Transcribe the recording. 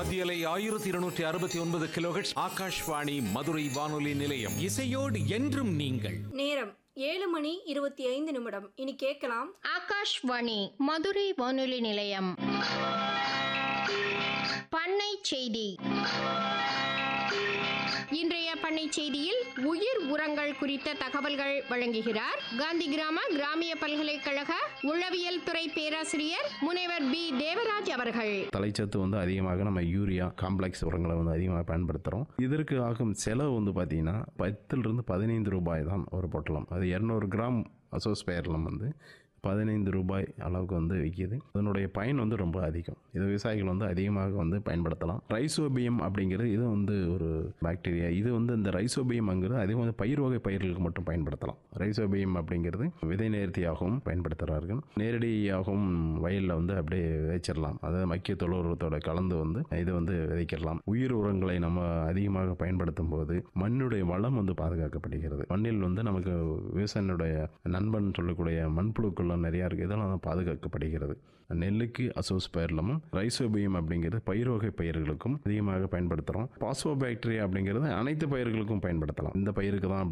மத்தியலை ஆயிரத்தி இருநூற்றி அறுபத்தி ஒன்பது கிலோஹெட்ஸ் ஆகாஷ்வாணி மதுரை வானொலி நிலையம் இசையோடு என்றும் நீங்கள் நேரம் ஏழு மணி இருபத்தி ஐந்து நிமிடம் இனி கேட்கலாம் ஆகாஷ்வாணி மதுரை வானொலி நிலையம் பண்ணை செய்தி இன்றைய பண்ணை செய்தியில் உயிர் உரங்கள் குறித்த தகவல்கள் வழங்குகிறார் காந்தி கிராம கிராமிய பல்கலைக்கழக உளவியல் துறை பேராசிரியர் முனைவர் பி தேவராஜ் அவர்கள் தலைச்சத்து வந்து அதிகமாக நம்ம யூரியா காம்ப்ளெக்ஸ் உரங்களை வந்து அதிகமாக பயன்படுத்துகிறோம் இதற்கு ஆகும் செலவு வந்து பார்த்தீங்கன்னா பத்திலிருந்து பதினைந்து ரூபாய் தான் ஒரு பொட்டலம் அது இரநூறு கிராம் அசோஸ்பயர்லம் வந்து பதினைந்து ரூபாய் அளவுக்கு வந்து விற்கிது அதனுடைய பயன் வந்து ரொம்ப அதிகம் இது விவசாயிகள் வந்து அதிகமாக வந்து பயன்படுத்தலாம் ரைசோபியம் அப்படிங்கிறது இது வந்து ஒரு பாக்டீரியா இது வந்து இந்த ரைசோபியம்ங்கிறது அதிகம் வந்து பயிர் வகை பயிர்களுக்கு மட்டும் பயன்படுத்தலாம் ரைசோபியம் அப்படிங்கிறது விதை நேர்த்தியாகவும் பயன்படுத்துகிறார்கள் நேரடியாகவும் வயலில் வந்து அப்படியே விதைச்சிடலாம் அதாவது மக்கிய தொழு உரத்தோட கலந்து வந்து இதை வந்து விதைக்கிடலாம் உயிர் உரங்களை நம்ம அதிகமாக பயன்படுத்தும் போது மண்ணுடைய வளம் வந்து பாதுகாக்கப்படுகிறது மண்ணில் வந்து நமக்கு விவசாயினுடைய நண்பன் சொல்லக்கூடிய மண்புழுக்கள்லாம் நிறையா இருக்குது இதெல்லாம் வந்து பாதுகாக்கப்படுகிறது நெல்லுக்கு அசோஸ்பயர்லமும் ரைசோபியம் அப்படிங்கிறது பயிர் வகை பயிர்களுக்கும் அதிகமாக பயன்படுத்துகிறோம் பாஸ்போ பாக்டீரியா அப்படிங்கிறது அனைத்து பயிர்களுக்கும் பயன்படுத்தலாம் இந்த பயிருக்கு தான்